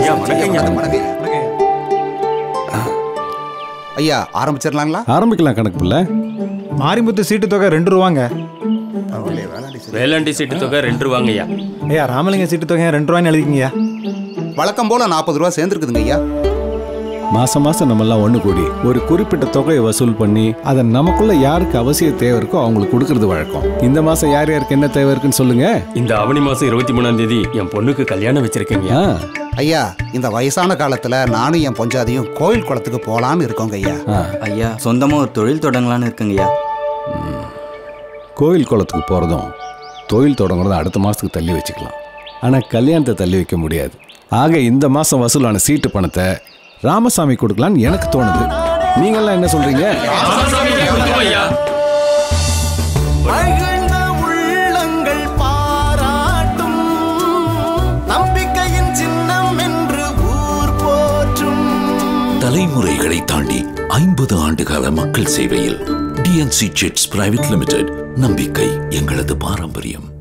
ஐயா வணக்கங்க வணக்கம் ஐயா ஆரம்பிச்சிடலாங்களா ஆரம்பிக்கலாம் கணக்கு பிள்ளை மாரிமுத்து சீட்டு தொகை ரெண்டு ரூபாங்க வேளாண்டி சீட்டு தொகை ரெண்டு ரூபாங்க ஐயா ஐயா ராமலிங்க சீட்டு தொகை ரெண்டு ரூபாய்னு எழுதிக்கிங்கய்யா வழக்கம் போல நாற்பது ரூபா சேர்ந்துருக்குதுங்க ஐயா மாசம் மாசம் நம்ம எல்லாம் ஒண்ணு கூடி ஒரு குறிப்பிட்ட தொகையை வசூல் பண்ணி அதை நமக்குள்ள யாருக்கு அவசிய தேவை இருக்கோ அவங்களுக்கு கொடுக்கறது வழக்கம் இந்த மாசம் யார் யாருக்கு என்ன தேவை இருக்குன்னு சொல்லுங்க இந்த ஆவணி மாசம் இருபத்தி மூணாம் தேதி என் பொண்ணுக்கு கல்யாணம் வச்சிருக்கேங்க ஆ, ஐயா இந்த வயசான காலத்துல நானும் என் பொஞ்சாதியும் கோயில் குளத்துக்கு போலான்னு இருக்கோங்க ஐயா ஆ. ஐயா சொந்தமா ஒரு தொழில் தொடங்கலாம்னு இருக்குங்கய்யா கோயில் குளத்துக்கு போறதும் தொழில் தொடங்குறதும் அடுத்த மாசத்துக்கு தள்ளி வச்சுக்கலாம் ஆனா கல்யாணத்தை தள்ளி வைக்க முடியாது ஆக இந்த மாசம் வசூலான சீட்டு பணத்தை ராமசாமி கொடுக்கலான்னு எனக்கு தோணுது நீங்கெல்லாம் என்ன சொல்றீங்க ஐயா மகிழ்ந்த உள்ளங்கள் பாராட்டும் நம்பிக்கையின் சின்னம் என்று ஊர் போற்றும் தலைமுறைகளை தாண்டி ஐம்பது ஆண்டுகால மக்கள் சேவையில் டிஎன்சி சிட்ஸ் பிரைவேட் லிமிடெட் நம்பிக்கை எங்களது பாரம்பரியம்